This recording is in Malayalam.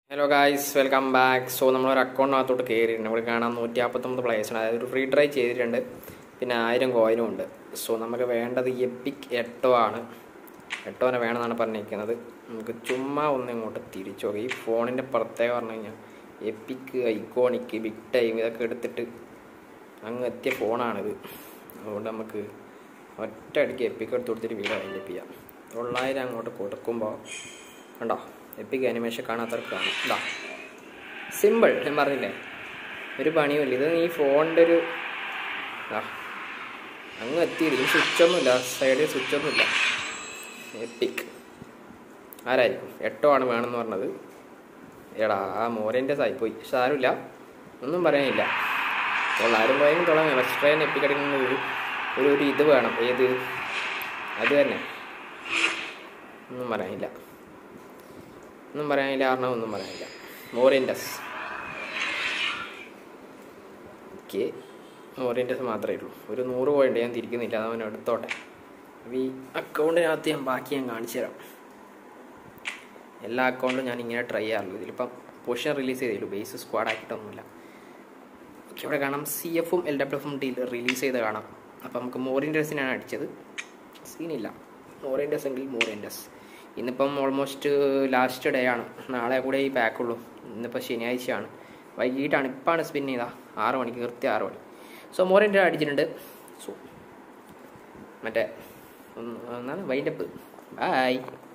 hello guys welcome back so നമ്മളൊരു അക്കൗണ്ടിനകത്തോട്ട് കയറിയിട്ടുണ്ട് ഇവിടെ കാണാൻ നൂറ്റി നാൽപ്പത്തൊമ്പത് പ്ലേയേഴ്സാണ് അതായത് ഒരു ഫ്രീ ട്രൈ ചെയ്തിട്ടുണ്ട് പിന്നെ ആയിരം കോയിനും ഉണ്ട് സോ നമുക്ക് വേണ്ടത് എപ്പിക് എട്ടോ ആണ് എട്ടോനെ വേണമെന്നാണ് പറഞ്ഞിരിക്കുന്നത് നമുക്ക് ചുമ്മാ ഒന്ന് ഇങ്ങോട്ട് തിരിച്ചു നോക്കാം ഈ ഫോണിൻ്റെ പ്രത്യേകം പറഞ്ഞു കഴിഞ്ഞാൽ എപ്പിക്ക് ഐക്കോണിക്ക് ബിഗ് ടൈം ഇതൊക്കെ എടുത്തിട്ട് അങ്ങ് എത്തിയ ഫോണാണിത് അതുകൊണ്ട് നമുക്ക് ഒറ്റ അടിക്ക് എപ്പിക്ക് എടുത്ത് കൊടുത്തിട്ട് വീഡിയോ വൈൻഡപ്പ് ചെയ്യാം തൊള്ളായിരം അങ്ങോട്ട് കൊടുക്കുമ്പോൾ കണ്ടോ എപ്പിക് അനിമേഷൻ കാണാത്തവർക്ക് കാണും ഇതാ സിമ്പിൾ ഞാൻ പറഞ്ഞില്ലേ ഒരു പണിയുമില്ല ഇത് ഈ ഫോണിൻ്റെ ഒരു ആ അങ്ങ് എത്തിയിരിക്കും സ്വിച്ചൊന്നുമില്ല സൈഡിൽ സ്വിച്ചൊന്നുമില്ല എപ്പിക് ആരായിരിക്കും എട്ടോ ആണ് വേണമെന്ന് പറഞ്ഞത് എടാ ആ മോരൻ്റെ സായിപ്പോയി സാരമില്ല ഒന്നും പറയാനില്ല തൊള്ളായിരം രൂപയും തുടങ്ങി എക്സ്ട്രാ എപ്പിക് അടിക്കുന്ന ഒരു ഒരു ഒരു ഇത് വേണം ഏത് അത് തന്നെ ഒന്നും പറയാനില്ല ഒന്നും പറയാനില്ല കാരണം ഒന്നും പറയാനില്ല മോറിയൻറ്റസ് ഓക്കെ മോറിയൻറ്റസ് മാത്രമേ ഉള്ളൂ ഒരു നൂറ് പോയിന്റ് ഞാൻ തിരിക്കുന്നില്ല അതവൻ എടുത്തോട്ടെ അപ്പോൾ ഈ അക്കൗണ്ടിനകത്ത് ഞാൻ ബാക്കി ഞാൻ കാണിച്ചു തരാം എല്ലാ അക്കൗണ്ടും ഞാൻ ഇങ്ങനെ ട്രൈ ചെയ്യാറുള്ളൂ ഇതിലിപ്പം പൊസിഷൻ റിലീസ് ചെയ്തില്ലു ബേസ് സ്ക്വാഡ് ആക്കിയിട്ടൊന്നുമില്ല ഓക്കെ ഇവിടെ കാണാം സി എഫും എൽ ഡബ്ല്യു എഫും ഡീൽ റിലീസ് ചെയ്ത് കാണാം അപ്പം നമുക്ക് മോറിയൻറ്റസിനാണ് അടിച്ചത് സീനില്ല മോറിയൻറ്റസ് എങ്കിൽ മോറിയൻറ്റസ് ഇന്നിപ്പം ഓൾമോസ്റ്റ് ലാസ്റ്റ് ഡേ ആണ് നാളെ കൂടെ ഈ പാക്കുള്ളൂ ഇന്നിപ്പോൾ ശനിയാഴ്ചയാണ് വൈകിട്ടാണ് ഇപ്പാണ് സ്പിൻ ചെയ്താൽ ആറ് മണിക്ക് കൃത്യം ആറ് മണി സോ മോറിൻ്റെ അടിച്ചിട്ടുണ്ട് സോ മറ്റേ ഒന്ന് എന്താണ് വൈൻഡപ്പ് ബായ്